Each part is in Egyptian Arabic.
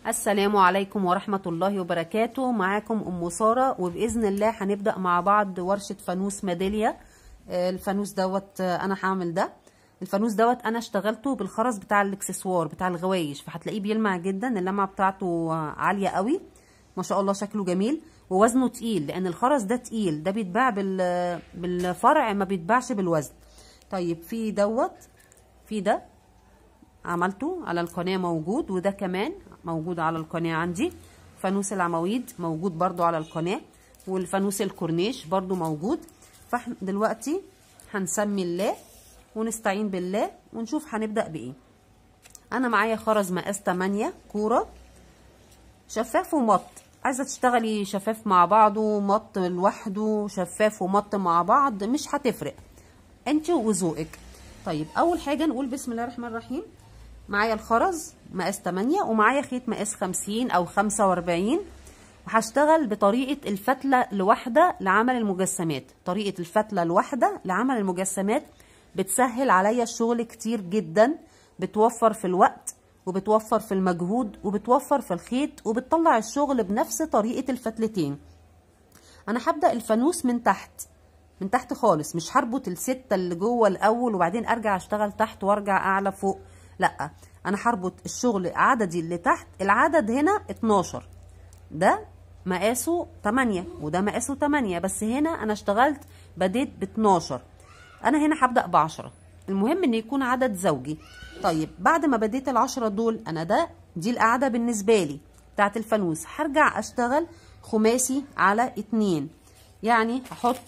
السلام عليكم ورحمة الله وبركاته معاكم أم سارة وبإذن الله هنبدأ مع بعض ورشة فانوس ميدالية آه، الفانوس دوت آه، أنا هعمل ده الفانوس دوت أنا اشتغلته بالخرز بتاع الاكسسوار بتاع الغوايش فهتلاقيه بيلمع جدا اللمعة بتاعته آه، عالية قوي ما شاء الله شكله جميل ووزنه تقيل لأن الخرز ده تقيل ده بيتباع بال- بالفرع ما بيتباعش بالوزن طيب في دوت في ده عملته على القناة موجود وده كمان موجود على القناة عندي فانوس العواميد موجود برضو على القناة والفانوس الكورنيش برضو موجود فاحنا دلوقتي هنسمي الله ونستعين بالله ونشوف هنبدأ بإيه أنا معايا خرز مقاس 8 كورة شفاف ومط عايزة تشتغلي شفاف مع بعضه مط لوحده شفاف ومط مع بعض مش هتفرق انت وذوقك طيب اول حاجه نقول بسم الله الرحمن الرحيم معايا الخرز مقاس 8 ومعايا خيط مقاس 50 او 45 وهشتغل بطريقه الفتله الواحده لعمل المجسمات طريقه الفتله الواحده لعمل المجسمات بتسهل عليا الشغل كتير جدا بتوفر في الوقت وبتوفر في المجهود وبتوفر في الخيط وبتطلع الشغل بنفس طريقه الفتلتين انا هبدا الفانوس من تحت من تحت خالص مش هربط الستة اللي جوه الاول وبعدين ارجع اشتغل تحت وارجع اعلى فوق لا انا هربط الشغل عددي اللي تحت العدد هنا 12 ده مقاسه 8 وده مقاسه 8 بس هنا انا اشتغلت بديت ب 12 انا هنا هبدا ب 10 المهم ان يكون عدد زوجي طيب بعد ما بديت العشرة دول انا ده دي القاعدة بالنسبة لي بتاعت الفانوس هرجع اشتغل خماسي على اتنين يعني هحط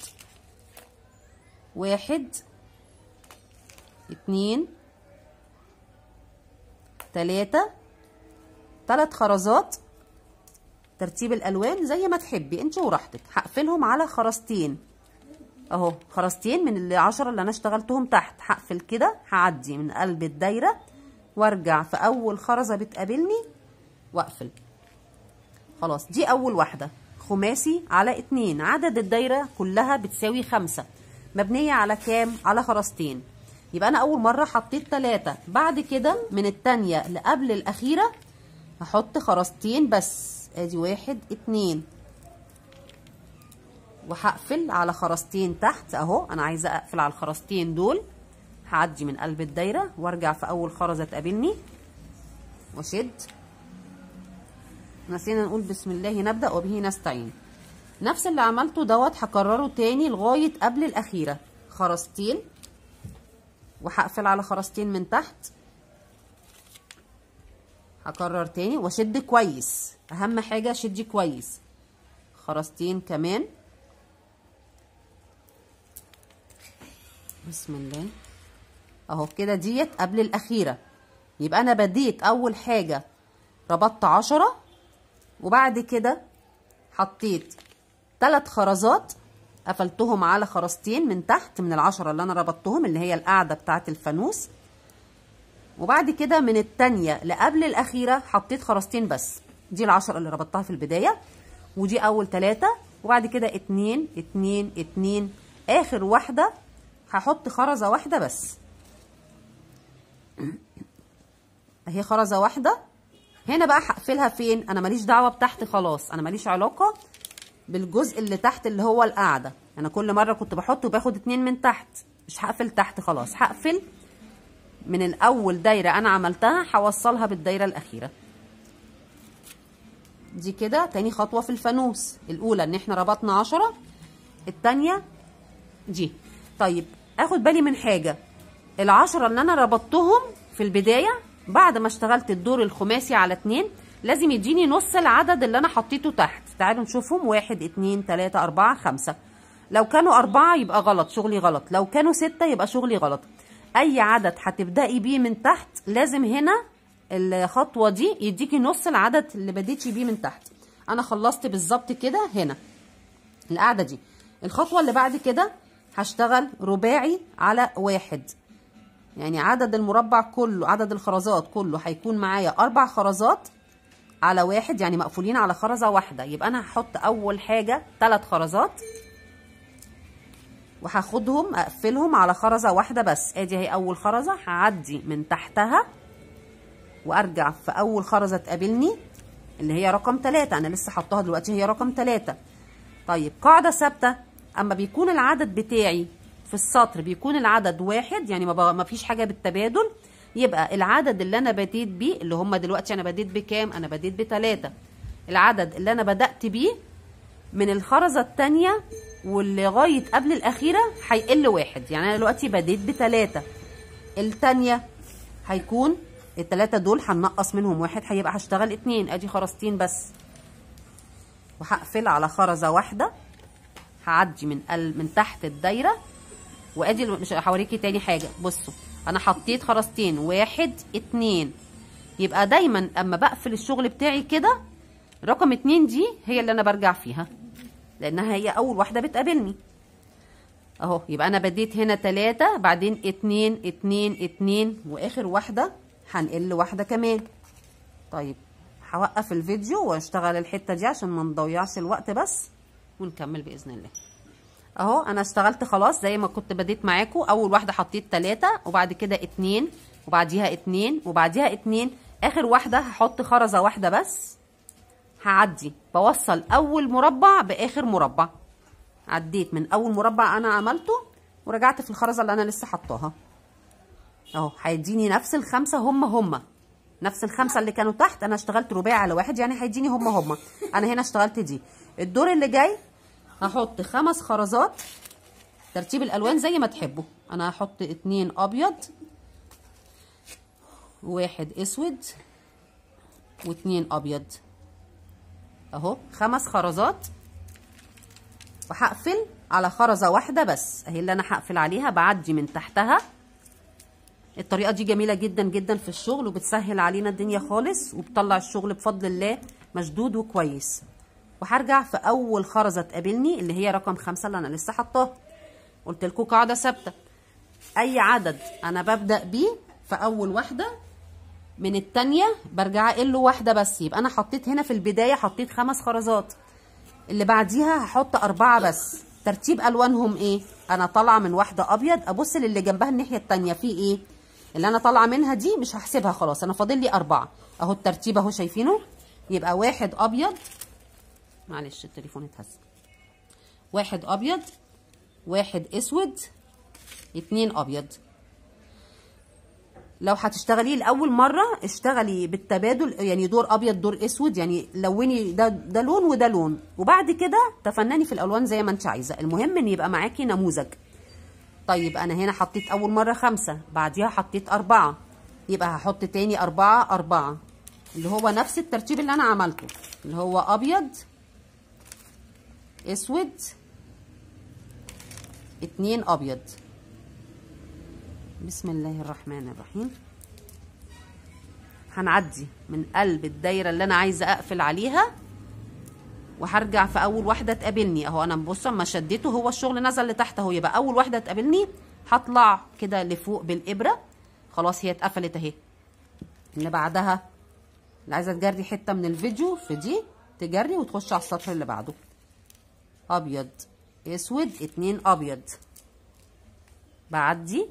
واحد اتنين تلاتة تلات خرزات ترتيب الالوان زي ما تحبي انت وراحتك هقفلهم على خرزتين اهو خرزتين من العشرة اللي انا اشتغلتهم تحت هقفل كده هعدي من قلب الدايرة وارجع في اول خرزة بتقابلني واقفل خلاص دي اول واحدة خماسي على اتنين عدد الدايرة كلها بتساوي خمسة مبنية على كام على خرزتين يبقى انا اول مرة حطيت تلاتة بعد كده من التانية لقبل الاخيرة هحط خرزتين بس ادي واحد اتنين وهقفل على خرزتين تحت اهو انا عايزه اقفل على الخرزتين دول هعدي من قلب الدايره وارجع في اول خرزه تقابلني واشد نسينا نقول بسم الله نبدا وبه نستعين نفس اللي عملته دوت هكرره تاني لغايه قبل الاخيره خرزتين وهقفل على خرزتين من تحت هكرر تاني واشد كويس اهم حاجه شدي كويس خرزتين كمان بسم الله اهو كده ديت قبل الاخيره يبقى انا بديت اول حاجه ربطت عشرة وبعد كده حطيت ثلاث خرزات قفلتهم على خرزتين من تحت من العشرة اللي انا ربطتهم اللي هي القاعده بتاعه الفانوس وبعد كده من التانية لقبل الأخيرة حطيت خرزتين بس دي العشرة اللي ربطتها في البداية ودي أول تلاتة وبعد كده اتنين اتنين اتنين آخر واحدة هحط خرزة واحدة بس اهي خرزة واحدة هنا بقى هقفلها فين أنا ماليش دعوة بتحت خلاص أنا ماليش علاقة بالجزء اللي تحت اللي هو القاعدة أنا كل مرة كنت بحط وباخد اتنين من تحت مش هقفل تحت خلاص هقفل من الاول دايره انا عملتها هوصلها بالدايره الاخيره دي كده تاني خطوه في الفانوس الاولى ان احنا ربطنا عشرة التانية دي طيب اخد بالي من حاجه العشرة اللي انا ربطتهم في البدايه بعد ما اشتغلت الدور الخماسي على اتنين لازم يديني نص العدد اللي انا حطيته تحت تعالوا نشوفهم واحد اتنين تلاتة اربعة خمسة لو كانوا اربعة يبقى غلط شغلي غلط لو كانوا ستة يبقى شغلي غلط اي عدد هتبدأي بيه من تحت لازم هنا الخطوة دي يديكي نص العدد اللي بديتي بيه من تحت انا خلصت بالظبط كده هنا القاعدة دي الخطوة اللي بعد كده هشتغل رباعي على واحد يعني عدد المربع كله عدد الخرزات كله هيكون معايا اربع خرزات على واحد يعني مقفولين على خرزة واحدة يبقى انا هحط اول حاجة ثلاث خرزات وهاخدهم اقفلهم على خرزة واحدة بس ادي اهي اول خرزة هعدي من تحتها وارجع في اول خرزة تقابلني اللي هي رقم 3 انا لسه حطاها دلوقتي هي رقم 3 طيب قاعده ثابته اما بيكون العدد بتاعي في السطر بيكون العدد واحد يعني ما, ما فيش حاجه بالتبادل يبقى العدد اللي انا بديت بيه اللي هم دلوقتي انا بديت بكام انا بديت بتلاتة العدد اللي انا بدات بيه من الخرزه الثانيه ولغايه قبل الاخيره هيقل واحد يعني انا دلوقتي بديت بتلاتة الثانيه هيكون التلاتة دول هنقص منهم واحد هيبقى هشتغل اتنين ادي خرزتين بس وهقفل على خرزه واحده هعدي من ال... من تحت الدايره وادي مش هوريكي تاني حاجه بصوا انا حطيت خرزتين واحد اتنين يبقى دايما اما بقفل الشغل بتاعي كده رقم اتنين دي هي اللي انا برجع فيها لانها هي اول واحده بتقابلني اهو يبقى انا بديت هنا تلاتة بعدين اتنين اتنين اتنين واخر واحده هنقل واحده كمان طيب هوقف الفيديو واشتغل الحته دي عشان ما نضيعش الوقت بس ونكمل باذن الله اهو انا اشتغلت خلاص زي ما كنت بديت معاكم اول واحده حطيت تلاتة وبعد كده اتنين وبعديها اتنين وبعديها اتنين اخر واحده هحط خرزه واحده بس هعدي بوصل اول مربع باخر مربع عديت من اول مربع انا عملته ورجعت في الخرزه اللي انا لسه حطاها اهو هيديني نفس الخمسه هم هم نفس الخمسه اللي كانوا تحت انا اشتغلت رباعي على واحد يعني هيديني هم هم انا هنا اشتغلت دي الدور اللي جاي هحط خمس خرزات ترتيب الالوان زي ما تحبوا انا هحط اتنين ابيض واحد اسود واتنين ابيض اهو خمس خرزات وهقفل على خرزه واحده بس اهي اللي انا هقفل عليها بعدي من تحتها الطريقه دي جميله جدا جدا في الشغل وبتسهل علينا الدنيا خالص وبتطلع الشغل بفضل الله مشدود وكويس وهرجع في اول خرزه تقابلني اللي هي رقم خمسة اللي انا لسه حطاها قلت لكم قاعده ثابته اي عدد انا ببدا بيه في اول واحده من التانية برجع اقل واحده بس يبقى انا حطيت هنا في البدايه حطيت خمس خرزات اللي بعديها هحط اربعه بس ترتيب الوانهم ايه انا طالعه من واحده ابيض ابص للي جنبها الناحيه التانية في ايه اللي انا طالعه منها دي مش هحسبها خلاص انا فاضل لي اربعه اهو الترتيب اهو شايفينه يبقى واحد ابيض معلش التليفون اتهز واحد ابيض واحد اسود اتنين ابيض لو هتشتغليه لاول مره اشتغلي بالتبادل يعني دور ابيض دور اسود يعني لوني ده ده لون وده لون وبعد كده تفنني في الالوان زي ما انت عايزه المهم ان يبقى معاكي نموذج طيب انا هنا حطيت اول مره خمسة بعديها حطيت اربعة يبقى هحط تاني اربعة اربعة اللي هو نفس الترتيب اللي انا عملته اللي هو ابيض اسود اتنين ابيض بسم الله الرحمن الرحيم هنعدي من قلب الدايره اللي انا عايزه اقفل عليها وهرجع في اول واحده تقابلني اهو انا بص اما شديته هو الشغل نزل لتحت اهو يبقى اول واحده تقابلني هطلع كده لفوق بالابره خلاص هي اتقفلت اهي اللي بعدها اللي عايزه تجري حته من الفيديو في دي تجري وتخش على السطر اللي بعده ابيض اسود اتنين ابيض بعدي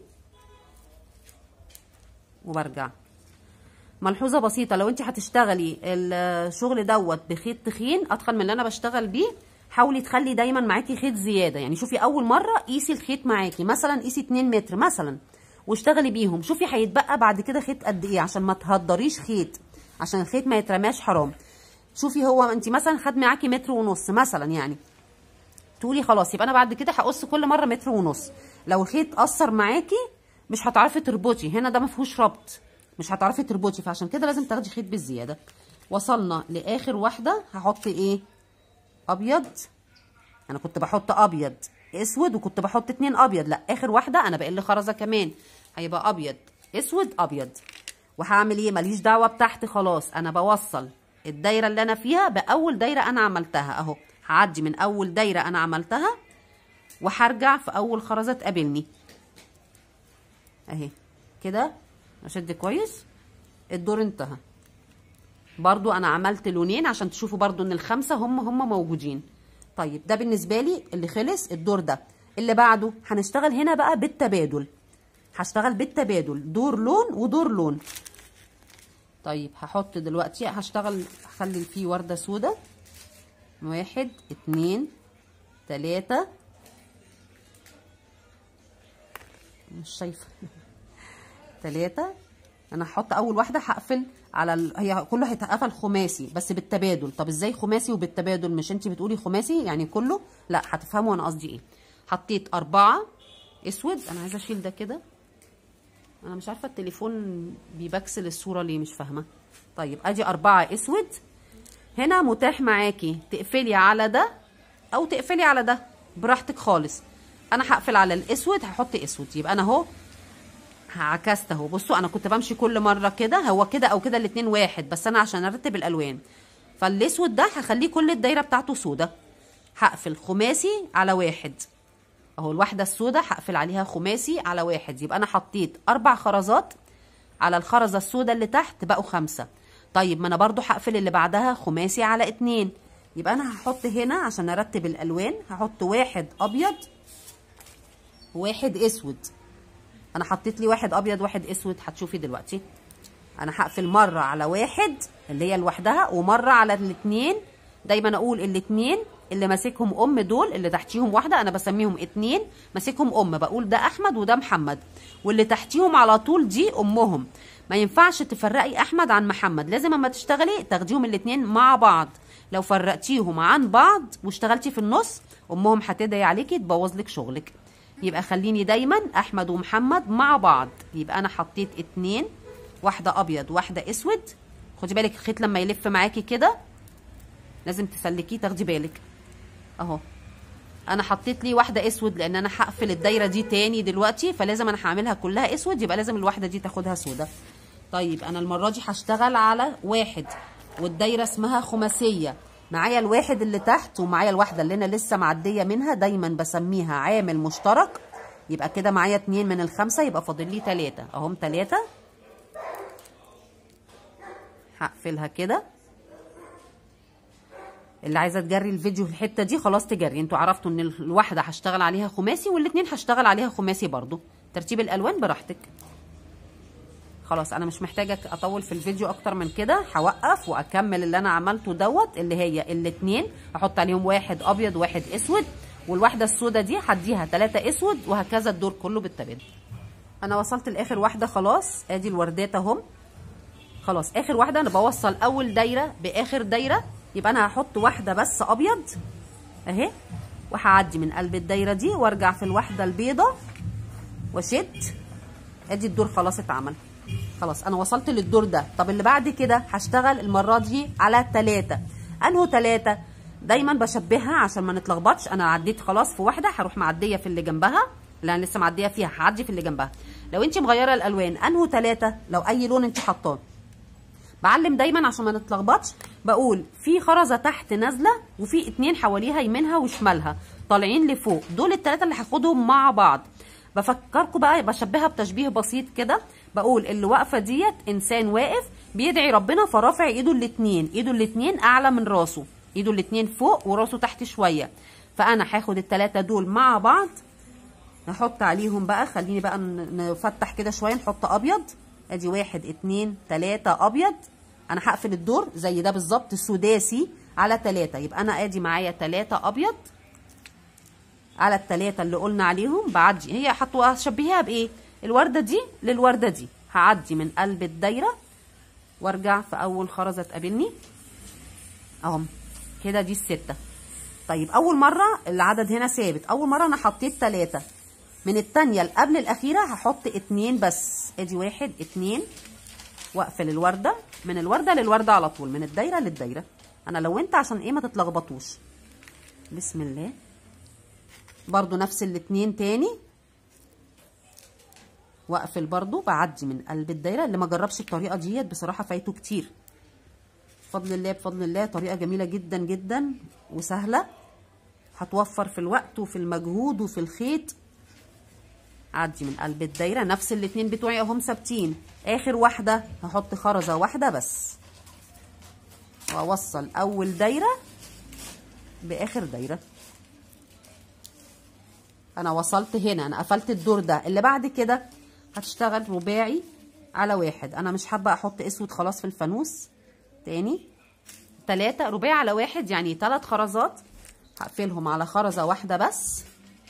وبرجع ملحوظه بسيطه لو انت هتشتغلي الشغل دوت بخيط تخين اتخن من اللي انا بشتغل بيه حاولي تخلي دايما معاكي خيط زياده يعني شوفي اول مره قيسي الخيط معاكي مثلا قيسي 2 متر مثلا واشتغلي بيهم شوفي هيتبقى بعد كده خيط قد ايه عشان ما تهدريش خيط عشان الخيط ما يترماش حرام شوفي هو انت مثلا خد معاكي متر ونص مثلا يعني تقولي خلاص يبقى انا بعد كده هقص كل مره متر ونص لو الخيط قصر معاكي مش هتعرفي تربطي هنا ده ما فيهوش ربط مش هتعرفي تربطي فعشان كده لازم تاخدي خيط بالزياده وصلنا لاخر واحده هحط ايه ابيض انا كنت بحط ابيض اسود وكنت بحط اتنين ابيض لا اخر واحده انا بقل خرزه كمان هيبقى ابيض اسود ابيض وهعمل ايه ماليش دعوه بتحت خلاص انا بوصل الدايره اللي انا فيها باول دايره انا عملتها اهو هعدي من اول دايره انا عملتها وهرجع في اول خرزه تقابلني اهي كده اشد كويس الدور انتهى برضو انا عملت لونين عشان تشوفوا برضو ان الخمسه هم هم موجودين طيب ده بالنسبه لي اللي خلص الدور ده اللي بعده هنشتغل هنا بقى بالتبادل هشتغل بالتبادل دور لون ودور لون طيب هحط دلوقتي هشتغل هخلي فيه وردة سودة واحد اتنين تلاتة مش شايفة تلاتة انا هحط اول واحدة هقفل على ال... هي كله هيتقفل خماسي بس بالتبادل طب ازاي خماسي وبالتبادل مش انت بتقولي خماسي يعني كله لا هتفهموا انا قصدي ايه حطيت اربعة اسود انا عايزة اشيل ده كده انا مش عارفة التليفون بيبكسل الصورة ليه مش فاهمة طيب ادي اربعة اسود هنا متاح معاكي تقفلي على ده او تقفلي على ده براحتك خالص انا هقفل على الاسود هحط اسود يبقى انا اهو عكست اهو بصوا انا كنت بمشي كل مره كده هو كده او كده الاتنين واحد بس انا عشان ارتب الالوان فالاسود ده هخليه كل الدايره بتاعته سودا هقفل خماسي على واحد اهو الواحده السودا هقفل عليها خماسي على واحد يبقى انا حطيت اربع خرزات على الخرزه السودا اللي تحت بقوا خمسه طيب ما انا برضو هقفل اللي بعدها خماسي على اتنين يبقى انا هحط هنا عشان ارتب الالوان هحط واحد ابيض واحد اسود انا حطيت لي واحد ابيض واحد اسود هتشوفي دلوقتي انا هقفل مره على واحد اللي هي لوحدها ومره على الاثنين دايما اقول الاثنين اللي ماسكهم ام دول اللي تحتيهم واحده انا بسميهم اتنين ماسكهم ام بقول ده احمد وده محمد واللي تحتيهم على طول دي امهم ما ينفعش تفرقي احمد عن محمد لازم اما تشتغلي تاخديهم الاتنين مع بعض لو فرقتيهم عن بعض واشتغلتي في النص امهم هتدعي عليكي تبوظ لك شغلك يبقى خليني دايما احمد ومحمد مع بعض يبقى انا حطيت اتنين واحده ابيض واحده اسود خدي بالك الخيط لما يلف معاكي كده لازم تسلكيه تاخدي بالك اهو انا حطيت لي واحده اسود لان انا هقفل الدايره دي تاني دلوقتي فلازم انا هعملها كلها اسود يبقى لازم الواحده دي تاخدها سودا طيب انا المره دي هشتغل على واحد والدايره اسمها خماسيه معايا الواحد اللي تحت ومعايا الواحده اللي انا لسه معديه منها دايما بسميها عامل مشترك يبقى كده معايا اتنين من الخمسه يبقى فاضل لي تلاته اهم تلاته هقفلها كده اللي عايزه تجري الفيديو في الحته دي خلاص تجري انتوا عرفتوا ان الواحده هشتغل عليها خماسي والاثنين هشتغل عليها خماسي برضو ترتيب الالوان براحتك خلاص انا مش محتاجه اطول في الفيديو اكتر من كده هوقف واكمل اللي انا عملته دوت اللي هي الاثنين احط عليهم واحد ابيض واحد اسود والواحده السوداء دي هديها ثلاثة اسود وهكذا الدور كله بالتبادل انا وصلت لاخر واحده خلاص ادي الوردات اهم خلاص اخر واحده انا بوصل اول دايره باخر دايره يبقى انا هحط واحده بس ابيض اهي وهعدي من قلب الدايره دي وارجع في الواحده البيضه واشد ادي الدور خلاص اتعمل خلاص انا وصلت للدور ده طب اللي بعد كده هشتغل المره دي على ثلاثة انهو ثلاثة دايما بشبهها عشان ما نتلخبطش انا عديت خلاص في واحده هروح معديه في اللي جنبها اللي انا لسه معديه فيها هعدي في اللي جنبها لو انت مغيره الالوان انهو ثلاثة لو اي لون انت حطاه بعلم دايما عشان ما نتلخبطش بقول في خرزه تحت نازله وفي اتنين حواليها يمينها وشمالها طالعين لفوق دول التلاته اللي هاخدهم مع بعض بفكركم بقى بشبهها بتشبيه بسيط كده بقول اللي واقفه ديت انسان واقف بيدعي ربنا فرافع ايده الاتنين ايده الاتنين اعلى من راسه ايده الاتنين فوق وراسه تحت شويه فانا هاخد التلاته دول مع بعض نحط عليهم بقى خليني بقى نفتح كده شويه نحط ابيض ادي واحد اتنين تلاتة ابيض انا هقفل الدور زي ده بالظبط سداسي على تلاتة يبقى انا ادي معايا تلاتة ابيض على التلاتة اللي قلنا عليهم بعدي هي حطوا هشبهيها بايه الوردة دي للوردة دي هعدي من قلب الدايرة وارجع في اول خرزة تقابلني اهم كده دي الستة طيب اول مرة العدد هنا ثابت اول مرة انا حطيت تلاتة من التانية اللي قبل الأخيرة هحط اتنين بس ادي واحد اتنين واقفل الوردة من الوردة للوردة على طول من الدايرة للدايرة أنا لونت عشان ايه ما تتلخبطوش بسم الله برضو نفس الاتنين تاني واقفل برضو بعدي من قلب الدايرة اللي ما جربش الطريقة ديت بصراحة فايته كتير بفضل الله بفضل الله طريقة جميلة جدا جدا وسهلة هتوفر في الوقت وفي المجهود وفي الخيط عدي من قلب الدايره نفس الاتنين بتوعي اهم ثابتين اخر واحده هحط خرزه واحده بس واوصل اول دايره باخر دايره انا وصلت هنا انا قفلت الدور ده اللي بعد كده هتشتغل رباعي على واحد انا مش حابه احط اسود خلاص في الفانوس تاني تلاتة رباعي على واحد يعني تلات خرزات هقفلهم على خرزة واحدة بس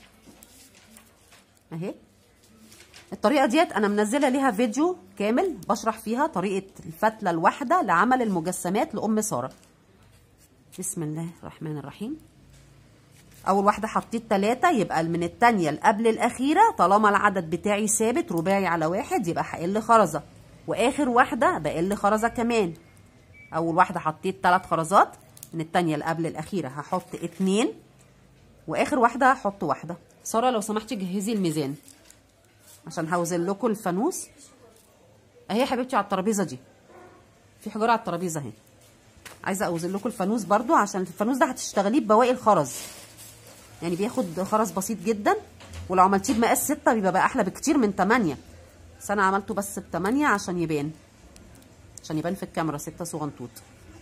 اهي الطريقة ديت انا منزلة ليها فيديو كامل بشرح فيها طريقة الفتلة الواحدة لعمل المجسمات لأم سارة بسم الله الرحمن الرحيم اول واحدة حطيت تلاتة يبقى من التانية اللي قبل الاخيرة طالما العدد بتاعي ثابت رباعي على واحد يبقى هقل خرزة واخر واحدة بقل خرزة كمان اول واحده حطيت ثلاث خرزات من التانية اللي قبل الاخيره هحط اتنين واخر واحده هحط واحده ساره لو سمحتي جهزي الميزان عشان هوزن لكم الفانوس اهي يا حبيبتي على الترابيزه دي في حجاره على الترابيزه اهي عايزه اوزن لكم الفانوس برضو عشان الفانوس ده هتشتغليه ببواقي الخرز يعني بياخد خرز بسيط جدا ولو عملتيه بمقاس ستة بيبقى بقى احلى بكتير من تمانية بس انا عملته بس بتمانية عشان يبان عشان يبان في الكاميرا ستة صغنطوط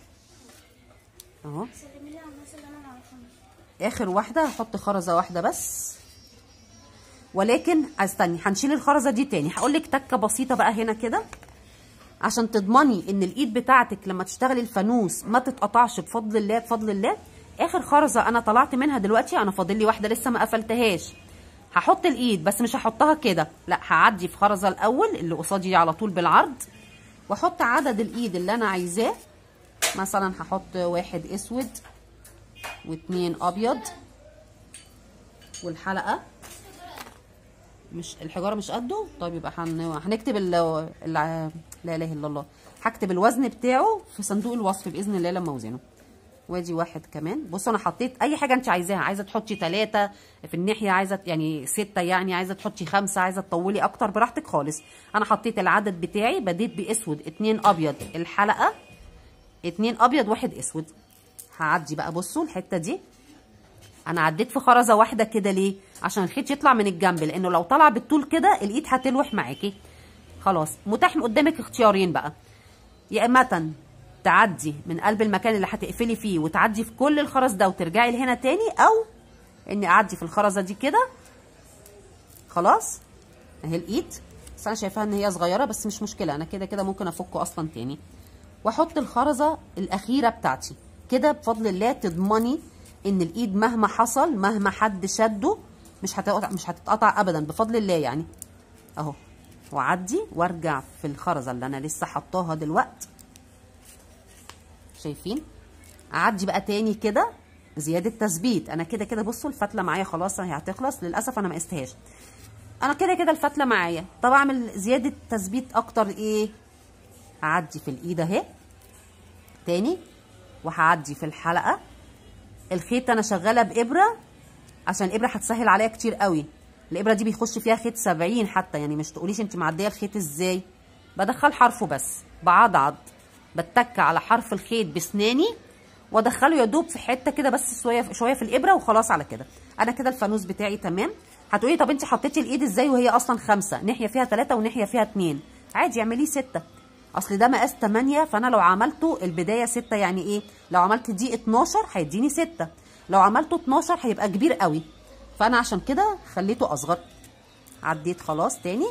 اهو سلمي لي على الناس اللي انا ما اعرفهمش اخر واحده هحط خرزه واحده بس ولكن استني هنشيل الخرزه دي تاني هقول لك تكه بسيطه بقى هنا كده عشان تضمني ان الايد بتاعتك لما تشتغلي الفانوس ما تتقطعش بفضل الله بفضل الله اخر خرزه انا طلعت منها دلوقتي انا فاضل لي واحده لسه ما قفلتهاش هحط الايد بس مش هحطها كده لا هعدي في خرزه الاول اللي قصادي على طول بالعرض واحط عدد الايد اللي انا عايزاه مثلا هحط واحد اسود واتنين ابيض والحلقه مش الحجاره مش قده طيب يبقى هن... هنكتب ال... ال... لا اله الا الله هكتب الوزن بتاعه في صندوق الوصف باذن الله لما اوزنه وادي واحد كمان بصوا انا حطيت اي حاجه انت عايزاها عايزه تحطي ثلاثه في الناحيه عايزه يعني سته يعني عايزه تحطي خمسه عايزه تطولي اكتر براحتك خالص انا حطيت العدد بتاعي بديت باسود اتنين ابيض الحلقه اتنين ابيض واحد اسود هعدي بقى بصوا الحته دي انا عديت في خرزه واحده كده ليه عشان الخيط يطلع من الجنب لانه لو طلع بالطول كده الايد هتلوح معاكي خلاص متاح قدامك اختيارين بقى يا اما تعدي من قلب المكان اللي هتقفلي فيه وتعدي في كل الخرز ده وترجعي لهنا تاني او اني اعدي في الخرزه دي كده خلاص اهي الايد بس انا شايفاها ان هي صغيره بس مش مشكله انا كده كده ممكن افكه اصلا تاني واحط الخرزه الاخيره بتاعتي كده بفضل الله تضمني ان الايد مهما حصل مهما حد شده مش هتقطع مش هتتقطع ابدا بفضل الله يعني اهو واعدي وارجع في الخرزه اللي انا لسه حطاها دلوقتي شايفين اعدي بقى تاني كده زياده تثبيت انا كده كده بصوا الفتله معايا خلاص هي هتخلص للاسف انا ما قستهاش انا كده كده الفتله معايا طب اعمل زياده تثبيت اكتر ايه هعدي في الايد اهي تاني وهعدي في الحلقه الخيط انا شغاله بابره عشان الابره هتسهل عليا كتير قوي الابره دي بيخش فيها خيط 70 حتى يعني مش تقوليش انت معديه الخيط ازاي بدخل حرفه بس بعضعض بتك على حرف الخيط بسناني وادخله يا دوب في حته كده بس شويه شويه في الابره وخلاص على كده انا كده الفانوس بتاعي تمام هتقولي طب انت حطيتي الايد ازاي وهي اصلا خمسة ناحيه فيها ثلاثة وناحيه فيها اتنين عادي اعمليه ستة اصل ده مقاس 8 فانا لو عملته البدايه 6 يعني ايه لو عملت دي 12 هيديني 6 لو عملته 12 هيبقى كبير قوي فانا عشان كده خليته اصغر عديت خلاص تاني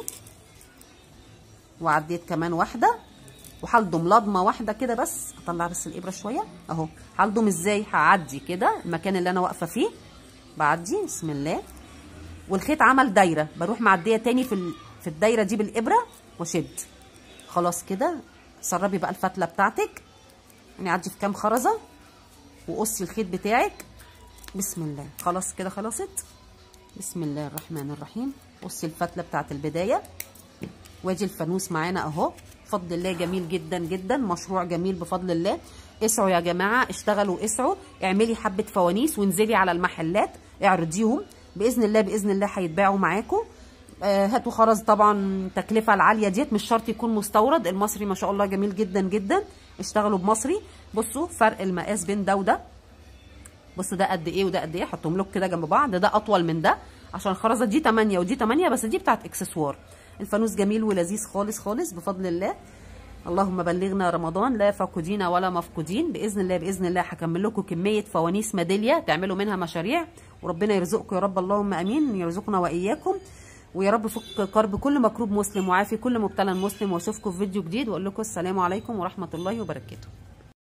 وعديت كمان واحده وهلضم لضمه واحده كده بس اطلع بس الابره شويه اهو هلضم ازاي هعدي كده المكان اللي انا واقفه فيه بعدي بسم الله والخيط عمل دايره بروح معديه تاني في ال... في الدايره دي بالابره واشد خلاص كده سربي بقى الفتله بتاعتك يعني عدي في كام خرزه وقصي الخيط بتاعك بسم الله خلاص كده خلصت بسم الله الرحمن الرحيم قصي الفتله بتاعت البدايه وادي الفانوس معانا اهو بفضل الله جميل جدا جدا مشروع جميل بفضل الله اسعوا يا جماعه اشتغلوا اسعوا اعملي حبه فوانيس وانزلي على المحلات اعرضيهم باذن الله باذن الله هيتباعوا معاكم آه هاتوا خرز طبعا التكلفه العاليه ديت مش شرط يكون مستورد المصري ما شاء الله جميل جدا جدا اشتغلوا بمصري بصوا فرق المقاس بين ده وده بصوا ده قد ايه وده قد ايه حطهم لكم كده جنب بعض ده اطول من ده عشان الخرزه دي 8 ودي 8 بس دي بتاعت اكسسوار الفانوس جميل ولذيذ خالص خالص بفضل الله اللهم بلغنا رمضان لا فاقدين ولا مفقودين باذن الله باذن الله هكمل لكم كميه فوانيس ميداليه تعملوا منها مشاريع وربنا يرزقكم يا رب اللهم امين يرزقنا واياكم ويا رب فك كرب كل مكروب مسلم وعافي كل مبتلى مسلم واشوفكم في فيديو جديد واقول لكم السلام عليكم ورحمه الله وبركاته